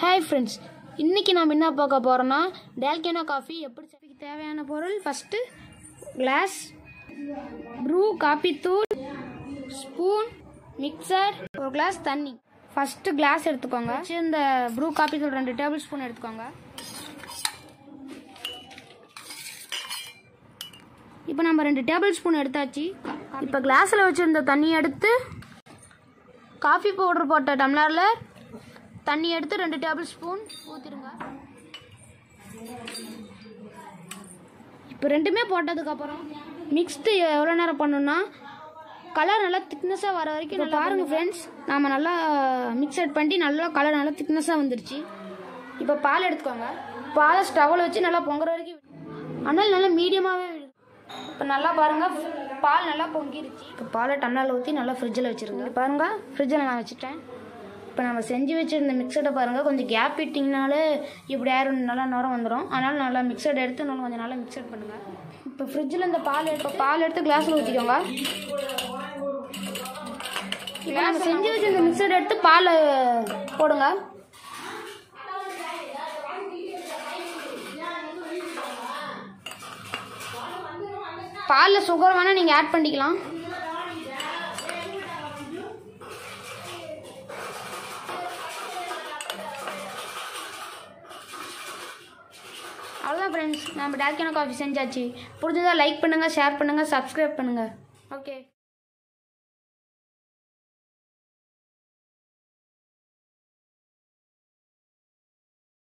hi friends இன்றைக்கி நம்ம என்ன பார்க்க போகிறோன்னா டேல்கேனோ காஃபி எப்படி செய்ய தேவையான பொருள் ஃபஸ்ட்டு கிளாஸ் ப்ரூ காபி தூள் ஸ்பூன் மிக்சர் ஒரு கிளாஸ் தண்ணி ஃபஸ்ட்டு கிளாஸ் எடுத்துக்கோங்க வச்சு இந்த ப்ரூ காபி தூள் ரெண்டு டேபிள் ஸ்பூன் எடுத்துக்கோங்க இப்போ நம்ம ரெண்டு டேபிள் ஸ்பூன் எடுத்தாச்சு இப்போ கிளாஸில் வச்சுருந்த தண்ணி எடுத்து காஃபி பவுடர் போட்ட டம்ளரில் தண்ணி எடுத்து ரெண்டு டேபிள் ஸ்பூன் ஊற்றிடுங்க இப்போ ரெண்டுமே போட்டதுக்கப்புறம் மிக்ஸ்டு எவ்வளோ நேரம் பண்ணணும்னா கலர் நல்லா திக்னஸாக வர வரைக்கும் நல்லா பாருங்கள் ஃப்ரெண்ட்ஸ் நாம் நல்லா மிக்சட் பண்ணி நல்லா கலர் நல்லா திக்னஸாக வந்துருச்சு இப்போ பால் எடுத்துக்கோங்க பாலை ஸ்டவ்வில் வச்சு நல்லா பொங்குற வரைக்கும் ஆனால் நல்லா மீடியமாகவே இப்போ நல்லா பாருங்கள் பால் நல்லா பொங்கிருச்சு இப்போ பாலை டம்ளரில் ஊற்றி நல்லா ஃப்ரிட்ஜில் வச்சுருங்க பாருங்கள் ஃப்ரிட்ஜில் நான் வச்சுட்டேன் இப்போ நம்ம செஞ்சு வச்சுருந்த மிக்சடை பாருங்கள் கொஞ்சம் கேப் விட்டிங்கனாலே இப்படி ஆயிரம் நல்லா நுரம் வந்துடும் அதனால் நல்லா மிக்சட் எடுத்து நல்லா கொஞ்சம் நல்லா மிக்சட் பண்ணுங்கள் இப்போ ஃப்ரிட்ஜில் இந்த பால் எடுத்து பால் எடுத்து கிளாஸில் ஊற்றிக்கோங்க இப்போ நம்ம செஞ்சு வச்சிருந்த மிக்சட் எடுத்து பால் போடுங்க பாலில் சுகர் வேணால் நீங்கள் ஆட் பண்ணிக்கலாம் அவ்வளோதான் ஃப்ரெண்ட்ஸ் நம்ம டால்கேனோ காஃபி செஞ்சாச்சு பிடிச்சதா லைக் பண்ணுங்கள் ஷேர் பண்ணுங்கள் சப்ஸ்கிரைப் பண்ணுங்கள் ஓகே